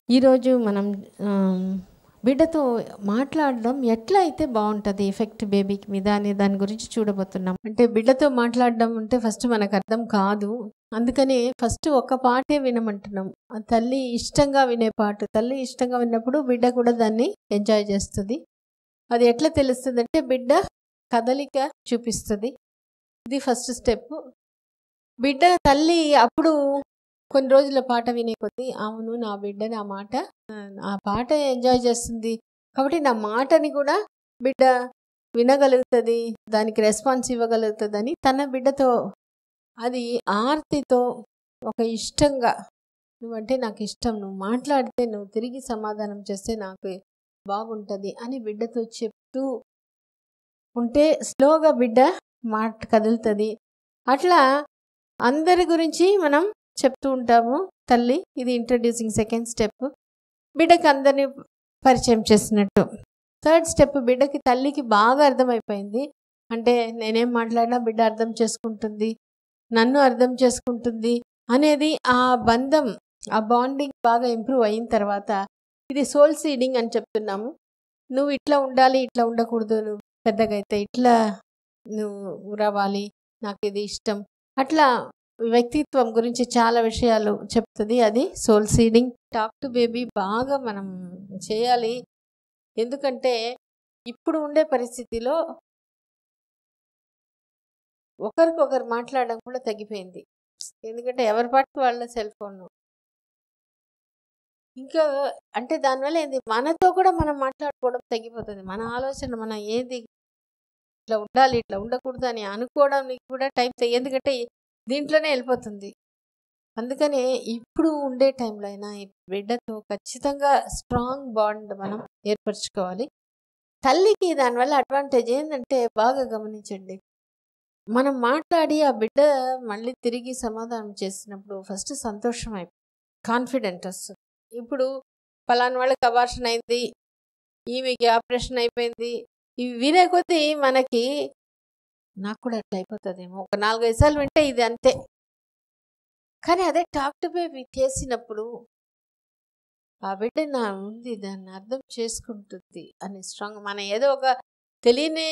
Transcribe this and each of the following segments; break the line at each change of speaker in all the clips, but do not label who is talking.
ఈరోజు మనం ఆమ్, బిడ్డతో మాట్లాడడం ఎట్లా అయితే బాగుంటుంది ఎఫెక్ట్ బేబీకి మీద అనే దాని గురించి చూడబోతున్నాం అంటే బిడ్డతో మాట్లాడడం అంటే ఫస్ట్ మనకు అర్థం కాదు అందుకని ఫస్ట్ ఒక పాటే వినమంటున్నాం ఆ తల్లి ఇష్టంగా వినే పాట తల్లి ఇష్టంగా విన్నప్పుడు బిడ్డ కూడా దాన్ని ఎంజాయ్ చేస్తుంది అది ఎట్లా తెలుస్తుంది అంటే బిడ్డ కదలిక చూపిస్తుంది ఇది ఫస్ట్ స్టెప్ బిడ్డ తల్లి అప్పుడు కొన్ని రోజుల పాట వినే కొద్దీ అవును నా బిడ్డ నా మాట ఆ, ఆ పాట ఎంజాయ్ చేస్తుంది కాబట్టి నా మాటని కూడా బిడ్డ వినగలుగుతుంది దానికి రెస్పాన్స్ ఇవ్వగలుగుతుందని తన బిడ్డతో అది ఆర్తితో ఒక ఇష్టంగా నువ్వంటే నాకు ఇష్టం నువ్వు మాట్లాడితే నువ్వు తిరిగి సమాధానం చేస్తే నాకు బాగుంటుంది అని బిడ్డతో చెప్తూ ఉంటే స్లోగా బిడ్డ మాట కదులుతుంది అట్లా అందరి గురించి మనం చెప్తూ ఉంటాము తల్లి ఇది ఇంట్రడ్యూసింగ్ సెకండ్ స్టెప్ బిడ్డకి అందరినీ పరిచయం చేసినట్టు థర్డ్ స్టెప్ బిడ్డకి తల్లికి బాగా అర్థమైపోయింది అంటే నేనేం మాట్లాడినా బిడ్డ అర్థం చేసుకుంటుంది నన్ను అర్థం చేసుకుంటుంది అనేది ఆ బంధం ఆ బాండింగ్ బాగా ఇంప్రూవ్ అయిన తర్వాత ఇది సోల్ సీడింగ్ అని చెప్తున్నాము నువ్వు ఇట్లా ఉండాలి ఇట్లా ఉండకూడదు నువ్వు పెద్దగా అయితే ఇట్లా నువ్వు రావాలి నాకు ఇది ఇష్టం అట్లా వ్యక్తిత్వం గురించి చాలా విషయాలు చెప్తుంది అది soul seeding talk to baby బాగా మనం చేయాలి ఎందుకంటే ఇప్పుడు ఉండే పరిస్థితిలో ఒకరికొకరు మాట్లాడడం కూడా తగ్గిపోయింది ఎందుకంటే ఎవరి పాటికి వాళ్ళ సెల్ ఫోన్ ఇంకా అంటే దానివల్ల ఏంది మనతో కూడా మనం మాట్లాడుకోవడం తగ్గిపోతుంది మన ఆలోచన మన ఏది ఇట్లా ఉండాలి ఇట్లా ఉండకూడదు అని అనుకోవడానికి కూడా టైం తె- ఎందుకంటే దీంట్లోనే వెళ్ళిపోతుంది అందుకనే ఇప్పుడు ఉండే టైంలో అయినా ఈ బిడ్డతో ఖచ్చితంగా స్ట్రాంగ్ బాండ్ మనం ఏర్పరచుకోవాలి తల్లికి దానివల్ల అడ్వాంటేజ్ ఏంటంటే బాగా గమనించండి మనం మాట్లాడి ఆ బిడ్డ మళ్ళీ తిరిగి సమాధానం చేసినప్పుడు ఫస్ట్ సంతోషం అయిపోయి కాన్ఫిడెంట్ వస్తుంది ఇప్పుడు పలానా వాళ్ళకి అబార్షన్ అయింది ఈమెకి ఆపరేషన్ అయిపోయింది ఇవి వినే కొద్దీ మనకి నాకు కూడా అట్లా అయిపోతుందేమో ఒక నాలుగైదు సార్లు వింటే ఇది అంతే కానీ అదే టాక్ టు బేబీ చేసినప్పుడు ఆ బిడ్డ నా ఉంది దాన్ని అర్థం చేసుకుంటుంది అని స్ట్రాంగ్ మన ఏదో ఒక తెలియని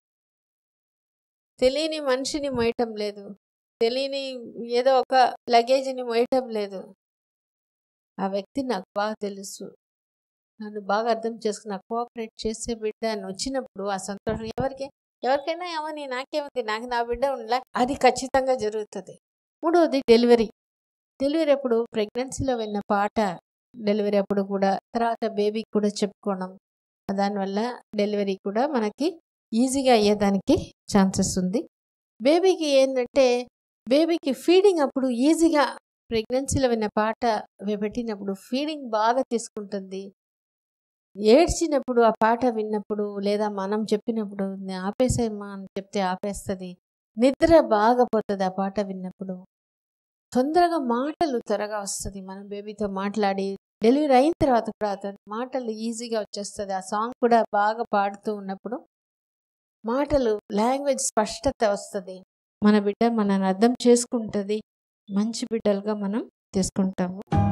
తెలియని మనిషిని మోయటం లేదు తెలియని ఏదో ఒక లగేజ్ని మోయటం లేదు ఆ వ్యక్తి నాకు బాగా తెలుసు నన్ను బాగా అర్థం చేసుకుని నాకు కోఆపరేట్ చేసే బిడ్డ అని వచ్చినప్పుడు ఆ సంతోషం ఎవరికి ఎవరికైనా ఏమని నాకేముంది నాకు నా బిడ్డ ఉండలే అది ఖచ్చితంగా జరుగుతుంది మూడవది డెలివరీ డెలివరీ అప్పుడు ప్రెగ్నెన్సీలో విన్న పాట డెలివరీ అప్పుడు కూడా తర్వాత బేబీకి కూడా చెప్పుకోవడం దానివల్ల డెలివరీ కూడా మనకి ఈజీగా అయ్యేదానికి ఛాన్సెస్ ఉంది బేబీకి ఏంటంటే బేబీకి ఫీడింగ్ అప్పుడు ఈజీగా ప్రెగ్నెన్సీలో విన్న పాట పెట్టినప్పుడు ఫీడింగ్ బాగా తీసుకుంటుంది ఏడ్చినప్పుడు ఆ పాట విన్నప్పుడు లేదా మనం చెప్పినప్పుడు "నే- ఆపేసేమ్మా అని చెప్తే ఆపేస్తుంది నిద్ర బాగా పోతుంది ఆ పాట విన్నప్పుడు తొందరగా మాటలు త్వరగా వస్తుంది మనం బేబీతో మాట్లాడి డెలివరీ అయిన తర్వాత కూడా అతని మాటలు ఈజీగా వచ్చేస్తుంది ఆ సాంగ్ కూడా బాగా పాడుతూ ఉన్నప్పుడు మాటలు లాంగ్వేజ్ స్పష్టత వస్తుంది మన బిడ్డ మనల్ని అర్థం చేసుకుంటుంది మంచి బిడ్డలుగా మనం తీసుకుంటాము